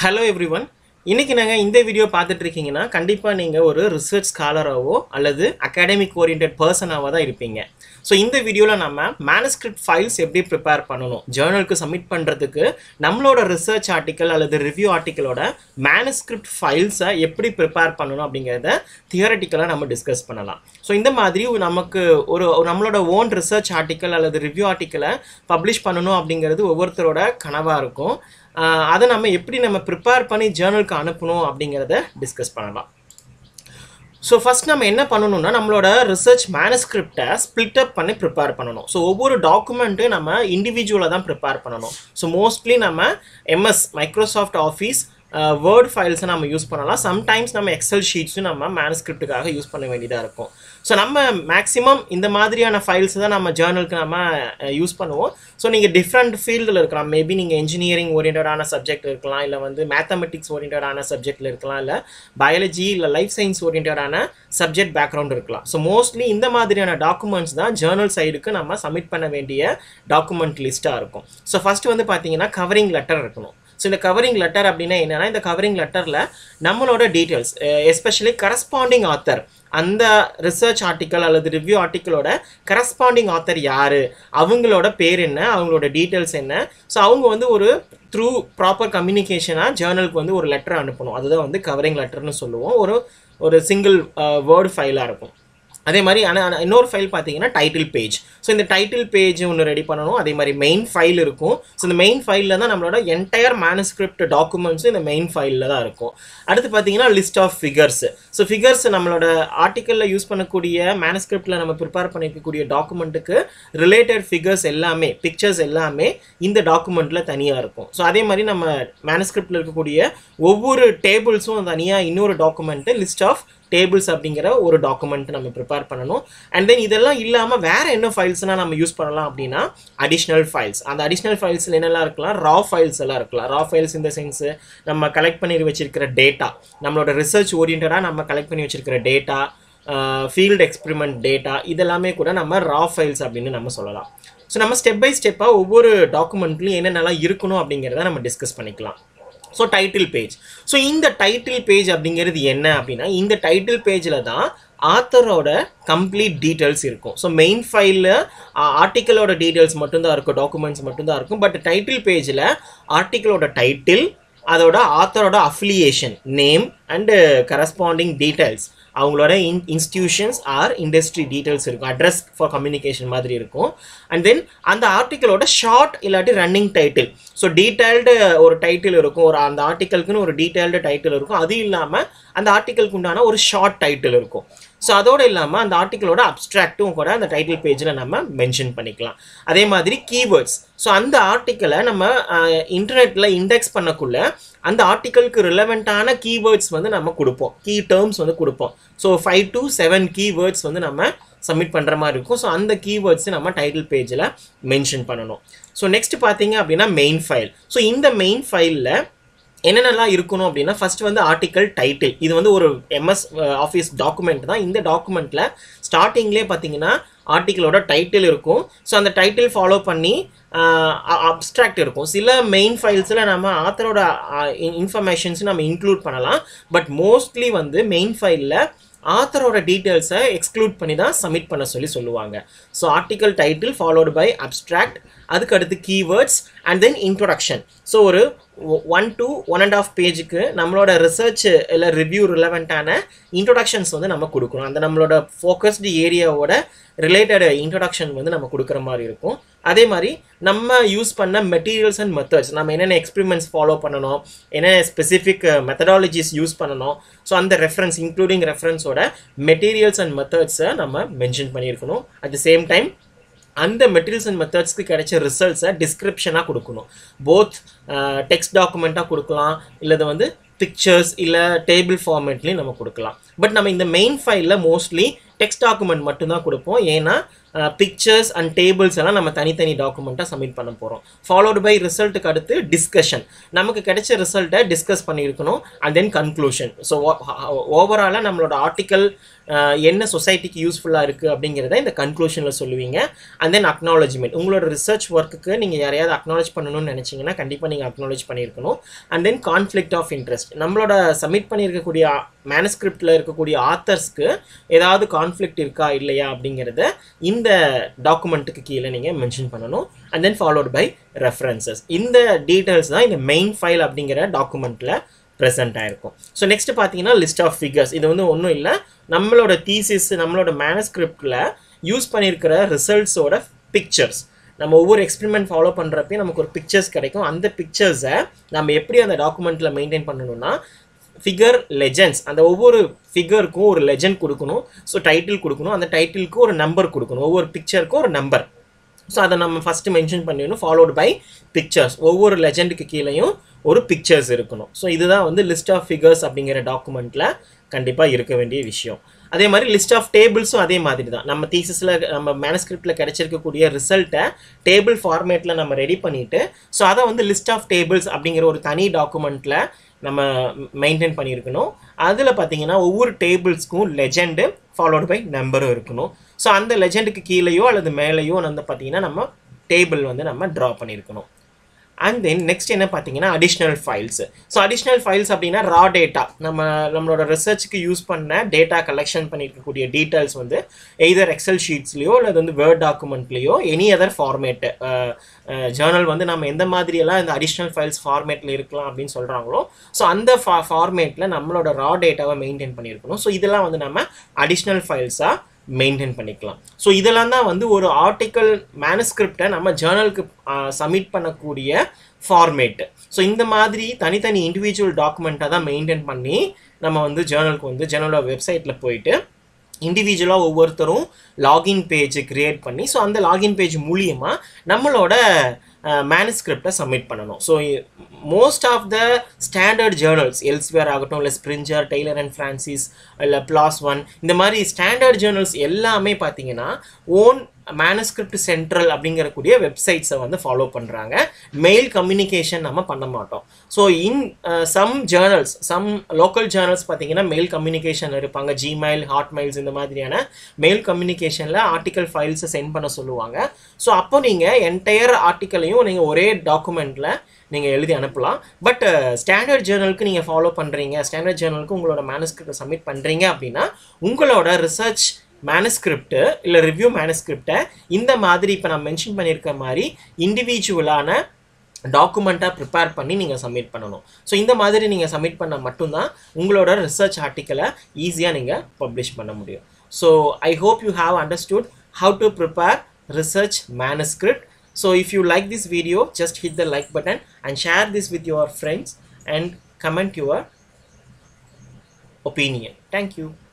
Hello every one இன்றைக்கி நாங்கள் இந்த வீடியோ பார்த்துட்டு இருக்கீங்கன்னா கண்டிப்பாக நீங்கள் ஒரு ரிசர்ச் ஸ்காலராகவோ அல்லது அகாடமிக் ஓரியன்ட் பர்சனாகவோ தான் இருப்பீங்க ஸோ இந்த வீடியோவில் நம்ம மேனஸ்கிரிப்ட் ஃபைல்ஸ் எப்படி ப்ரிப்பேர் பண்ணணும் ஜேர்னலுக்கு சப்மிட் பண்ணுறதுக்கு நம்மளோட ரிசர்ச் ஆர்டிக்கல் அல்லது ரிவ்யூ ஆர்டிக்கலோட மேனஸ்கிரிப்ட் ஃபைல்ஸை எப்படி ப்ரிப்பேர் பண்ணணும் அப்படிங்கிறத தியரட்டிக்கலாக நம்ம டிஸ்கஸ் பண்ணலாம் ஸோ இந்த மாதிரி நமக்கு ஒரு ஒரு நம்மளோட ஓன் ரிசர்ச் ஆர்டிக்கல் அல்லது ரிவ்யூ ஆர்டிக்கலை பப்ளிஷ் பண்ணணும் அப்படிங்கிறது ஒவ்வொருத்தரோட கனவாக இருக்கும் ஆஹ் அதை நம்ம எப்படி நம்ம ப்ரிப்பேர் பண்ணி ஜேர்னலுக்கு அனுப்பணும் அப்படிங்கிறத டிஸ்கஸ் பண்ணலாம் ஸோ ஃபஸ்ட் நம்ம என்ன பண்ணணும்னா நம்மளோட ரிசர்ச் மேனஸ்கிரிப்டை ஸ்பிளிட் அப் பண்ணி ப்ரிப்பேர் பண்ணணும் ஸோ ஒவ்வொரு டாக்குமெண்ட்டு நம்ம இண்டிவிஜுவலாக தான் ப்ரிப்பேர் பண்ணணும் ஸோ மோஸ்ட்லி நம்ம எம்எஸ் மைக்ரோசாஃப்ட் ஆஃபீஸ் வேர்ட் ஃபைல்ஸை நம்ம யூஸ் பண்ணலாம் சம்டைம்ஸ் நம்ம எக்ஸல் ஷீட்ஸும் நம்ம மேனஸ்கிரிப்டுக்காக யூஸ் பண்ண வேண்டியதாக இருக்கும் ஸோ நம்ம மேக்ஸிமம் இந்த மாதிரியான ஃபைல்ஸ் தான் நம்ம ஜேர்னலுக்கு நம்ம யூஸ் பண்ணுவோம் ஸோ நீங்கள் டிஃப்ரெண்ட் ஃபீல்டில் இருக்கலாம் மேபி நீங்கள் இன்ஜினியரிங் ஓரியன்டான சப்ஜெக்ட் இருக்கலாம் இல்லை வந்து மேத்தமெட்டிக்ஸ் ஓரியன்டான சப்ஜெக்டில் இருக்கலாம் இல்லை பயாலஜி இல்லை லைஃப் சயின்ஸ் ஓரியன்டான சப்ஜெக்ட் பேக்ரவுண்ட் இருக்கலாம் ஸோ மோஸ்ட்லி இந்த மாதிரியான டாக்குமெண்ட்ஸ் தான் ஜேர்னல் சைடுக்கு நம்ம சப்மிட் பண்ண வேண்டிய டாக்குமெண்ட் லிஸ்ட்டாக இருக்கும் ஸோ ஃபஸ்ட்டு வந்து பார்த்தீங்கன்னா கவரிங் லெட்டர் இருக்கணும் ஸோ இந்த கவரிங் லெட்டர் அப்படின்னா என்னென்னா இந்த கவரிங் லெட்டரில் நம்மளோட டீட்டெயில்ஸ் எஸ்பெஷலி கரஸ்பாண்டிங் ஆத்தர் அந்த ரிசர்ச் ஆர்டிக்கல் அல்லது ரிவ்யூ ஆர்டிக்கலோட கரஸ்பாண்டிங் ஆத்தர் யார் அவங்களோட பேர் என்ன அவங்களோட டீட்டெயில்ஸ் என்ன ஸோ அவங்க வந்து ஒரு த்ரூ ப்ராப்பர் கம்யூனிகேஷனாக ஜேர்னலுக்கு வந்து ஒரு லெட்டர் அனுப்பணும் அதுதான் வந்து கவரிங் லெட்டர்னு சொல்லுவோம் ஒரு ஒரு சிங்கிள் வேர்டு ஃபைலாக இருக்கும் அதே மாதிரி ஆனால் இன்னொரு ஃபைல் பார்த்தீங்கன்னா டைட்டில் பேஜ் ஸோ இந்த டைட்டில் பேஜ் ஒன்று ரெடி பண்ணணும் அதே மாதிரி மெயின் ஃபைல் இருக்கும் ஸோ இந்த மெயின் ஃபைலில் தான் நம்மளோட என்டையர் மேனஸ்கிரிப்ட் டாக்குமெண்ட்ஸும் இந்த மெயின் ஃபைலில் தான் இருக்கும் அடுத்து பார்த்தீங்கன்னா list of figures so figures நம்மளோட ஆர்டிக்கலில் யூஸ் பண்ணக்கூடிய மேனஸ்கிரிப்டில் நம்ம ப்ரிப்பேர் பண்ணிக்கக்கூடிய டாக்குமெண்ட்டுக்கு ரிலேட்டட் ஃபிகர்ஸ் எல்லாமே பிக்சர்ஸ் எல்லாமே இந்த டாக்குமெண்ட்டில் தனியாக இருக்கும் ஸோ அதே மாதிரி நம்ம மேனஸ்கிரிப்டில் இருக்கக்கூடிய ஒவ்வொரு டேபிள்ஸும் தனியாக இன்னொரு டாக்குமெண்ட்டு லிஸ்ட் ஆஃப் டேபிள்ஸ் அப்படிங்கிற ஒரு டாக்குமெண்ட் நம்ம ப்ரிப்பேர் பண்ணணும் அண்ட் தென் இதெல்லாம் இல்லாமல் வேறு என்ன ஃபைல்ஸ்னால் நம்ம யூஸ் பண்ணலாம் அப்படின்னா அடிஷ்னல் ஃபைல்ஸ் அந்த அடிஷ்னல் ஃபைல்ஸில் என்னெல்லாம் இருக்கலாம் ரா ஃபைல்ஸ் எல்லாம் இருக்கலாம் ரா ஃபைல்ஸ் இந்த சென்ஸு நம்ம கலெக்ட் பண்ணி வச்சிருக்கிற டேட்டா நம்மளோட ரிசர்ச் ஓரியன்டாக நம்ம கலெக்ட் பண்ணி வச்சிருக்கிற டேட்டா ஃபீல்டு எக்ஸ்பிரிமெண்ட் டேட்டா இதெல்லாமே கூட நம்ம ரா ஃபைல்ஸ் அப்படின்னு நம்ம சொல்லலாம் ஸோ நம்ம ஸ்டெப் பை ஸ்டெப்பாக ஒவ்வொரு டாக்குமெண்ட்லையும் என்னென்னலாம் இருக்கணும் அப்படிங்கிறத நம்ம டிஸ்கஸ் பண்ணிக்கலாம் ஸோ டைட்டில் பேஜ் ஸோ இந்த டைட்டில் பேஜ் அப்படிங்கிறது என்ன அப்படின்னா இந்த டைட்டில் பேஜில் தான் ஆத்தரோட கம்ப்ளீட் டீட்டெயில்ஸ் இருக்கும் ஸோ மெயின் ஃபைலில் ஆர்டிக்கலோட டீட்டெயில்ஸ் மட்டும்தான் இருக்கும் டாக்குமெண்ட்ஸ் மட்டும்தான் இருக்கும் பட் டைட்டில் பேஜில் ஆர்டிக்கலோட டைட்டில் அதோட ஆத்தரோட affiliation name and corresponding details அவங்களோட in institutions or industry details இருக்கும் அட்ரஸ் ஃபார் கம்யூனிகேஷன் மாதிரி இருக்கும் அண்ட் தென் அந்த ஆர்டிக்கலோட ஷார்ட் இல்லாட்டி ரன்னிங் டைட்டில் ஸோ டீட்டெயில்டு ஒரு டைட்டில் இருக்கும் ஒரு அந்த ஆர்டிக்கலுக்குன்னு ஒரு டீட்டெயில்டு டைட்டில் இருக்கும் அது இல்லாமல் அந்த ஆர்டிக்கலுக்கு உண்டான ஒரு ஷார்ட் டைட்டில் இருக்கும் ஸோ அதோடு இல்லாமல் அந்த ஆர்டிக்கலோட அப்ட்ராக்ட்டும் கூட அந்த டைட்டில் பேஜில் நம்ம மென்ஷன் பண்ணிக்கலாம் அதே மாதிரி கீவேர்ட்ஸ் ஸோ அந்த ஆர்டிக்கலை நம்ம இன்டர்நெட்டில் இண்டெக்ஸ் பண்ணக்குள்ள அந்த ஆர்டிக்கலுக்கு ரிலவெண்ட்டான கீவேர்ட்ஸ் வந்து நம்ம கொடுப்போம் கீ டேர்ம்ஸ் வந்து கொடுப்போம் so five to seven keywords வந்து நம்ம சப்மிட் பண்ணுற மாதிரி இருக்கும் ஸோ அந்த கீவேர்ட்ஸ் நம்ம டைட்டில் பேஜில் மென்ஷன் பண்ணணும் ஸோ நெக்ஸ்ட் பார்த்தீங்க அப்படின்னா மெயின் ஃபைல் ஸோ இந்த மெயின் ஃபைலில் என்னென்னலாம் இருக்கணும் அப்படின்னா ஃபர்ஸ்ட் வந்து ஆர்டிக்கல் டைட்டில் இது வந்து ஒரு எம்எஸ் ஆஃபீஸ் டாக்குமெண்ட் தான் இந்த டாக்குமெண்ட்டில் ஸ்டார்டிங்லேயே பார்த்தீங்கன்னா ஆர்டிக்கலோட டைட்டில் இருக்கும் ஸோ அந்த டைட்டில் ஃபாலோ பண்ணி அப்ட்ராக்ட் இருக்கும் சில மெயின் ஃபைல்ஸில் நம்ம ஆத்தரோட இன்ஃபர்மேஷன்ஸ் நம்ம இன்க்ளூட் பண்ணலாம் பட் மோஸ்ட்லி வந்து மெயின் ஃபைலில் ஆத்தரோட டீட்டெயில்ஸை எக்ஸ்க்ளூட் பண்ணி தான் சப்மிட் பண்ண சொல்லி சொல்லுவாங்க so article title followed by abstract அதுக்கு அடுத்து keywords and then introduction so ஒரு one to one and half பேஜுக்கு நம்மளோட ரிசர்ச் இல்லை ரிவ்யூ ரிலவெண்ட்டான இன்ட்ரொடக்ஷன்ஸ் வந்து நம்ம கொடுக்கணும் அந்த நம்மளோட ஃபோக்கஸ்டு ஏரியாவோட ரிலேட்டட் இன்ட்ரொடக்ஷன் வந்து நம்ம கொடுக்குற மாதிரி இருக்கும் அதே மாதிரி நம்ம யூஸ் பண்ண மெட்டீரியல்ஸ் அண்ட் மெத்தட்ஸ் நம்ம என்னென்ன எக்ஸ்பிரிமெண்ட்ஸ் ஃபாலோ பண்ணணும் என்னென்ன ஸ்பெசிஃபிக் மெத்தடாலஜிஸ் யூஸ் பண்ணணும் ஸோ அந்த ரெஃபரன்ஸ் இன்க்ளூடிங் ரெஃபரன்ஸோட மெட்டீரியல்ஸ் அண்ட் மெத்தட்ஸை நம்ம மென்ஷன் பண்ணியிருக்கணும் அட் த சேம் டைம் அந்த மெட்டீரியல்ஸ் அண்ட் மெத்தட்ஸ்க்கு கிடைச்ச ரிசல்ட்ஸை டிஸ்கிரிப்ஷனாக கொடுக்கணும் போத் டெக்ஸ்ட் டாக்குமெண்ட்டாக கொடுக்கலாம் இல்லை வந்து பிக்சர்ஸ் இல்லை டேபிள் ஃபார்மேட்லேயும் நம்ம கொடுக்கலாம் பட் நம்ம இந்த மெயின் ஃபைலில் மோஸ்ட்லி டெக்ஸ்ட் டாக்குமெண்ட் மட்டும்தான் கொடுப்போம் ஏன்னா பிக்சர்ஸ் அண்ட் டேபிள்ஸ் எல்லாம் நம்ம தனித்தனி டாக்குமெண்ட்டாக சப்மிட் பண்ண போகிறோம் ஃபாலோடு பை ரிசல்ட்டுக்கு அடுத்து டிஸ்கஷன் நமக்கு கிடைச்ச ரிசல்ட்டை டிஸ்கஸ் பண்ணியிருக்கணும் அண்ட் தென் கன்க்ளூஷன் ஸோ ஓவராலாக நம்மளோட ஆர்டிக்கல் என்ன சொசைட்டிக்கு யூஸ்ஃபுல்லாக இருக்குது அப்படிங்கிறத இந்த கன்க்ளூஷனில் சொல்லுவீங்க அண்ட் தென் அக்னாலஜ்மெண்ட் உங்களோட ரிசர்ச் ஒர்க்குக்கு நீங்கள் யாரையாவது அக்னாலஜ் பண்ணணும்னு நினச்சிங்கன்னா கண்டிப்பாக நீங்கள் அக்னாலஜ் பண்ணியிருக்கணும் and then conflict of interest நம்மளோட சப்மிட் பண்ணியிருக்கக்கூடிய மேனஸ்கிரிப்டில் இருக்கக்கூடிய ஆத்தர்ஸ்க்கு ஏதாவது கான்ஃப்ளிக்ட் இருக்கா இல்லையா அப்படிங்கிறத இந்த டாக்குமெண்ட்டுக்கு கீழே நீங்கள் மென்ஷன் பண்ணணும் and then followed by references இந்த டீட்டெயில்ஸ் தான் இந்த மெயின் ஃபைல் அப்படிங்கிற டாக்குமெண்ட்டில் ப்ரெசென்ட் ஆயிருக்கும் ஸோ நெக்ஸ்ட் பார்த்தீங்கன்னா லிஸ்ட் ஆஃப் ஃபிகர்ஸ் இது வந்து ஒன்றும் இல்லை நம்மளோட தீசிஸ் நம்மளோட மேனஸ்கிரிப்டில் யூஸ் பண்ணியிருக்கிற ரிசல்ட்ஸோட பிக்சர்ஸ் நம்ம ஒவ்வொரு எக்ஸ்பெரிமெண்ட் ஃபாலோ பண்ணுறப்பே நமக்கு ஒரு பிக்சர்ஸ் கிடைக்கும் அந்த பிக்சர்ஸை நம்ம எப்படி அந்த டாக்குமெண்ட்டில் மெயின்டைன் பண்ணணும்னா ஃபிகர் லெஜெண்ட்ஸ் அந்த ஒவ்வொரு ஃபிகருக்கும் ஒரு லெஜெண்ட் கொடுக்கணும் ஸோ டைட்டில் கொடுக்கணும் அந்த டைட்டிலுக்கு ஒரு நம்பர் கொடுக்கணும் ஒவ்வொரு பிக்சருக்கும் ஒரு நம்பர் ஸோ அதை நம்ம ஃபஸ்ட்டு மென்ஷன் பண்ணிடணும் ஃபாலோடு பை பிக்சர்ஸ் ஒவ்வொரு லெஜெண்டுக்கு கீழேயும் ஒரு பிக்சர்ஸ் இருக்கணும் ஸோ இதுதான் வந்து லிஸ்ட் ஆஃப் ஃபிகர்ஸ் அப்படிங்கிற டாக்குமெண்ட்டில் கண்டிப்பாக இருக்க வேண்டிய விஷயம் அதே மாதிரி லிஸ்ட் ஆஃப் டேபிள்ஸும் அதே மாதிரி தான் நம்ம தீசஸில் நம்ம மேனஸ்கிரிப்டில் கிடைச்சிருக்கக்கூடிய ரிசல்ட்டை டேபிள் ஃபார்மேட்டில் நம்ம ரெடி பண்ணிவிட்டு ஸோ அதை வந்து லிஸ்ட் ஆஃப் டேபிள்ஸ் அப்படிங்கிற ஒரு தனி டாக்குமெண்ட்டில் நம்ம மெயின்டைன் பண்ணியிருக்கணும் அதில் பார்த்தீங்கன்னா ஒவ்வொரு டேபிள்ஸ்க்கும் லெஜெண்டு ஃபாலோடு பை நம்பரும் இருக்கணும் ஸோ அந்த லெஜெண்டுக்கு கீழேயோ அல்லது மேலேயோ வந்து பார்த்தீங்கன்னா நம்ம டேபிள் வந்து நம்ம ட்ரா பண்ணியிருக்கணும் அண்ட் தென் நெக்ஸ்ட் என்ன பார்த்தீங்கன்னா additional files so additional files அப்படின்னா ரா டேட்டா நம்ம நம்மளோட ரிசர்ச்சுக்கு யூஸ் பண்ண டேட்டா கலெக்ஷன் பண்ணியிருக்கக்கூடிய டீட்டெயில்ஸ் வந்து எய்தர் எக்ஸல் ஷீட்ஸ்லையோ அல்லது வந்து வேர்ட் டாக்குமெண்ட்லேயோ எனி அதர் ஃபார்மேட்டு ஜேர்னல் வந்து நம்ம எந்த மாதிரியெல்லாம் இந்த அடிஷ்னல் ஃபைல்ஸ் ஃபார்மேட்டில் இருக்கலாம் அப்படின்னு சொல்கிறாங்களோ ஸோ அந்த ஃபா ஃபார்மேட்டில் நம்மளோட ரா டேட்டாவை மெயின்டைன் பண்ணியிருக்கணும் ஸோ இதெல்லாம் வந்து நம்ம அடிஷ்னல் ஃபைல்ஸாக மெயின்டைன் பண்ணிக்கலாம் ஸோ இதெல்லாம் தான் வந்து ஒரு ஆர்டிக்கல் மேனஸ்கிரிப்டை நம்ம ஜேர்னலுக்கு சப்மிட் பண்ணக்கூடிய ஃபார்மேட்டு ஸோ இந்த மாதிரி தனித்தனி இண்டிவிஜுவல் டாக்குமெண்ட்டாக தான் மெயின்டைன் பண்ணி நம்ம வந்து ஜேர்னலுக்கு வந்து ஜேர்னலோட வெப்சைட்டில் போயிட்டு இண்டிவிஜுவலாக ஒவ்வொருத்தரும் லாகின் பேஜ் க்ரியேட் பண்ணி ஸோ அந்த லாகின் பேஜ் மூலியமாக நம்மளோட மேனுஸ்கிரிப்டை சப்மிட் பண்ணணும் so most of the standard journals Elsevier ஆகட்டும் இல்லை ஸ்ப்ரிஞ்சர் டெய்லர் அண்ட் ஃப்ரான்சிஸ் இல்லை பிளாஸ் ஒன் இந்த மாதிரி ஸ்டாண்டர்ட் ஜேர்னல்ஸ் எல்லாமே பார்த்தீங்கன்னா ஓன் மேனஸ்கிரிப்ட் சென்ட்ரல் அப்படிங்கிறக்கூடிய வெப்சைட்ஸை வந்து ஃபாலோ பண்ணுறாங்க மெயில் கம்யூனிகேஷன் நம்ம பண்ண மாட்டோம் so in some journals some local journals பார்த்தீங்கன்னா மெயில் கம்யூனிகேஷன் இருப்பாங்க ஜிமெயில் ஹாட்மெயில்ஸ் இந்த மாதிரியான மெயில் கம்யூனிகேஷனில் ஆர்டிக்கல் ஃபைல்ஸை சென்ட் பண்ண சொல்லுவாங்க ஸோ அப்போ நீங்கள் என்டையர் ஆர்டிக்கலையும் நீங்கள் ஒரே டாக்குமெண்ட்டில் நீங்கள் எழுதி அனுப்பலாம் பட் ஸ்டாண்டர்ட் ஜேர்னலுக்கு நீங்கள் ஃபாலோ பண்ணுறீங்க ஸ்டாண்டர்ட் ஜேர்னலுக்கு உங்களோட மேனஸ்கிரிப்டை சப்மிட் பண்ணுறீங்க அப்படின்னா உங்களோட ரிசர்ச் மேனஸ்கிரிப்டு இல்லை ரிவ்யூ மேனஸ்கிரிப்டை இந்த மாதிரி இப்போ நான் மென்ஷன் பண்ணியிருக்க மாதிரி இண்டிவிஜுவலான டாக்குமெண்ட்டாக ப்ரிப்பேர் பண்ணி நீங்கள் சப்மிட் பண்ணணும் ஸோ இந்த மாதிரி நீங்கள் சப்மிட் பண்ணால் மட்டும்தான் உங்களோட ரிசர்ச் ஆர்டிக்கலை ஈஸியாக நீங்கள் பப்ளிஷ் பண்ண முடியும் so I hope you have understood how to prepare research manuscript So if you like this video, just hit the like button and share this with your friends and comment your opinion. Thank you.